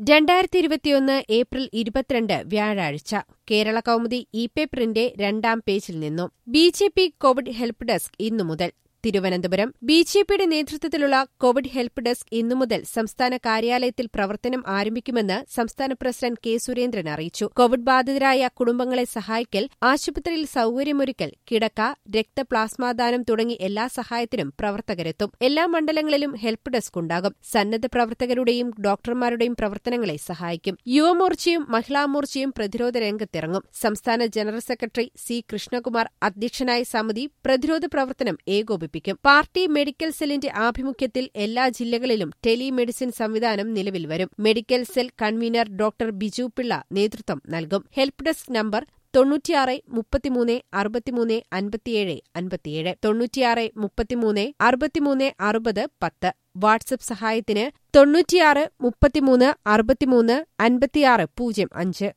രണ്ടായിരത്തി ഇരുപത്തിയൊന്ന് ഏപ്രിൽ ഇരുപത്തിരണ്ട് വ്യാഴാഴ്ച കേരള കൗമുദി ഇ പേപ്പറിന്റെ രണ്ടാം പേജിൽ നിന്നും B J P covid help desk ഇന്നു മുതൽ തിരുവനന്തപുരം ബി ജെ പിയുടെ നേതൃത്വത്തിലുള്ള കോവിഡ് ഹെൽപ്പ് ഡെസ്ക് ഇന്നു മുതൽ സംസ്ഥാന കാര്യാലയത്തിൽ പ്രവർത്തനം ആരംഭിക്കുമെന്ന് സംസ്ഥാന പ്രസിഡന്റ് കെ സുരേന്ദ്രൻ അറിയിച്ചു കോവിഡ് ബാധിതരായ കുടുംബങ്ങളെ സഹായിക്കൽ ആശുപത്രിയിൽ സൌകര്യമൊരുക്കൽ കിടക്ക രക്തപ്ലാസ്മാദാനം തുടങ്ങി എല്ലാ സഹായത്തിനും പ്രവർത്തകരെത്തും എല്ലാ മണ്ഡലങ്ങളിലും ഹെൽപ്പ് ഡെസ്ക് ഉണ്ടാകും സന്നദ്ധ പ്രവർത്തകരുടെയും ഡോക്ടർമാരുടെയും പ്രവർത്തനങ്ങളെ സഹായിക്കും യുവമോർച്ചയും മഹിളാമോർച്ചയും പ്രതിരോധ രംഗത്തിറങ്ങും സംസ്ഥാന ജനറൽ സെക്രട്ടറി സി കൃഷ്ണകുമാർ അധ്യക്ഷനായ സമിതി പ്രതിരോധ പ്രവർത്തനം ഏകോപിപ്പിക്കും പാർട്ടി മെഡിക്കൽ സെല്ലിന്റെ ആഭിമുഖ്യത്തിൽ എല്ലാ ജില്ലകളിലും ടെലിമെഡിസിൻ സംവിധാനം നിലവിൽ വരും medical cell convener doctor Biju Pillai നേതൃത്വം നൽകും ഹെൽപ്പ് ഡെസ്ക് നമ്പർ തൊണ്ണൂറ്റിയാറ് മുപ്പത്തിമൂന്ന് അറുപത്തിമൂന്ന് അൻപത്തിയേഴ് അൻപത്തിയേഴ് തൊണ്ണൂറ്റിയാറ് മുപ്പത്തിമൂന്ന് അറുപത്തിമൂന്ന് അറുപത് പത്ത് വാട്സ്ആപ്പ് സഹായത്തിന് തൊണ്ണൂറ്റിയാറ് മുപ്പത്തിമൂന്ന് അറുപത്തിമൂന്ന് അൻപത്തിയാറ് പൂജ്യം അഞ്ച്